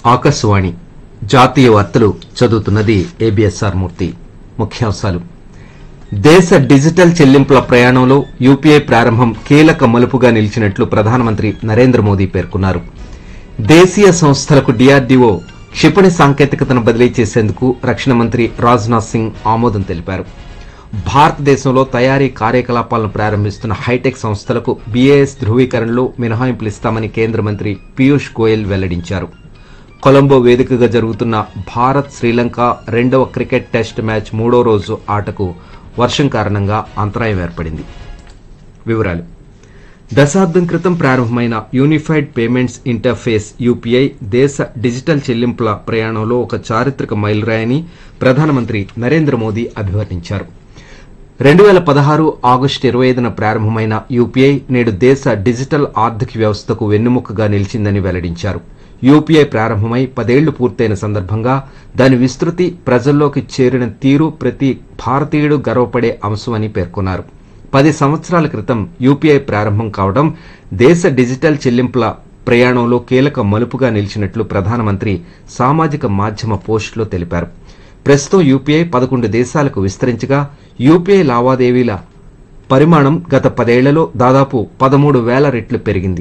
ఆకాశవాణి జాతీయ వార్తలు చదువుతున్నది ఏబిఎస్ఆర్ మూర్తి ముఖ్యాంశాలు దేశ డిజిటల్ చెల్లింపుల ప్రయాణంలో యూపీఐ ప్రారంభం కీలక మలుపుగా నిలిచినట్లు ప్రధానమంత్రి నరేంద్ర మోదీ పేర్కొన్నారు దేశీయ సంస్థలకు డీఆర్డీఓ క్షిపణి సాంకేతికతను బదిలీ చేసేందుకు రక్షణ మంత్రి రాజ్నాథ్ సింగ్ ఆమోదం తెలిపారు భారతదేశంలో తయారీ కార్యకలాపాలను ప్రారంభిస్తున్న హైటెక్ సంస్థలకు బీఏఎస్ ధృవీకరణలో మినహాయింపులు ఇస్తామని కేంద్ర మంత్రి పీయూష్ గోయల్ వెల్లడించారు కొలంబో వేదికగా జరుగుతున్న భారత్ శ్రీలంక రెండవ క్రికెట్ టెస్ట్ మ్యాచ్ మూడో రోజు ఆటకు వర్షం కారణంగా అంతరాయం ఏర్పడింది వివరాలు దశాబ్దం క్రితం ప్రారంభమైన యూనిఫైడ్ పేమెంట్స్ ఇంటర్ఫేస్ యూపీఐ దేశ డిజిటల్ చెల్లింపుల ప్రయాణంలో ఒక చారిత్రక మైలురాయని ప్రధానమంత్రి నరేంద్ర మోదీ అభివర్ణించారు రెండు వేల పదహారు ఆగస్టు ఇరవై ఐదున ప్రారంభమైన యూపీఐ నేడు దేశ డిజిటల్ ఆర్థిక వ్యవస్థకు వెన్నెముకగా నిలిచిందని వెల్లడించారు యూపీఐ ప్రారంభమై పదేళ్లు పూర్తయిన సందర్భంగా దాని విస్తృతి ప్రజల్లోకి చేరిన తీరు ప్రతి భారతీయుడు గర్వపడే అంశమని పేర్కొన్నారు పది సంవత్సరాల క్రితం యూపీఐ ప్రారంభం కావడం దేశ డిజిటల్ చెల్లింపుల ప్రయాణంలో కీలక మలుపుగా నిలిచినట్లు ప్రధానమంత్రి సామాజిక మాధ్యమ పోస్టులో తెలిపారు ప్రస్తుతం యూపీఐ పదకొండు దేశాలకు విస్తరించగా యూపీఐ లావాదేవీల పరిమాణం గత పదేళ్లలో దాదాపు పదమూడు వేల రెట్లు పెరిగింది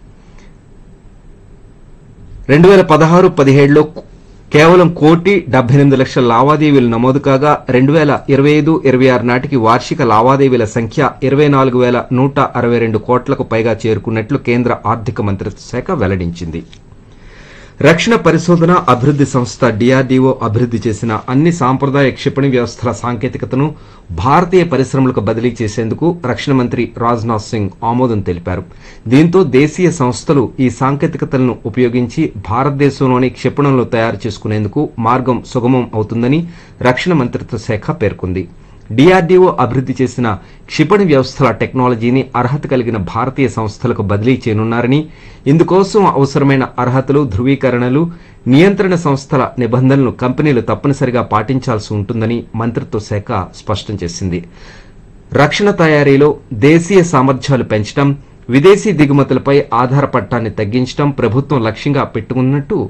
రెండు వేల పదహారు పదిహేడులో కేవలం కోటి డెబ్బై ఎనిమిది లక్షల లావాదేవీలు నమోదు కాగా రెండు వేల ఇరవై ఐదు ఇరవై ఆరు నాటికి వార్షిక లావాదేవీల సంఖ్య ఇరవై నాలుగు వేల నూట అరవై రెండు కోట్లకు పైగా చేరుకున్నట్లు కేంద్ర ఆర్థిక మంత్రిత్వ శాఖ వెల్లడించింది రక్షణ పరిశోధన అభివృద్ది సంస్థ డిఆర్డీఓ అభివృద్ది చేసిన అన్ని సాంప్రదాయ క్షిపణి వ్యవస్థల సాంకేతికతను భారతీయ పరిశ్రమలకు బదిలీ చేసేందుకు రక్షణ మంత్రి రాజ్నాథ్ సింగ్ ఆమోదం తెలిపారు దీంతో దేశీయ సంస్థలు ఈ సాంకేతికతలను ఉపయోగించి భారతదేశంలోని క్షిపణులను తయారు చేసుకునేందుకు మార్గం సుగమం అవుతుందని రక్షణ మంత్రిత్వ శాఖ పేర్కొంది డిఆర్డీఓ అభివృద్ది చేసిన క్షిపణి వ్యవస్థల టెక్నాలజీని అర్హత కలిగిన భారతీయ సంస్థలకు బదిలీ చేయనున్నారని ఇందుకోసం అవసరమైన అర్హతలు ధృవీకరణలు నియంత్రణ సంస్థల నిబంధనలను కంపెనీలు తప్పనిసరిగా పాటించాల్సి ఉంటుందని మంత్రిత్వ శాఖ స్పష్టం చేసింది రక్షణ తయారీలో దేశీయ సామర్థ్యాలు పెంచడం విదేశీ దిగుమతులపై ఆధారపడటాన్ని తగ్గించడం ప్రభుత్వం లక్ష్యంగా పెట్టుకున్నట్టు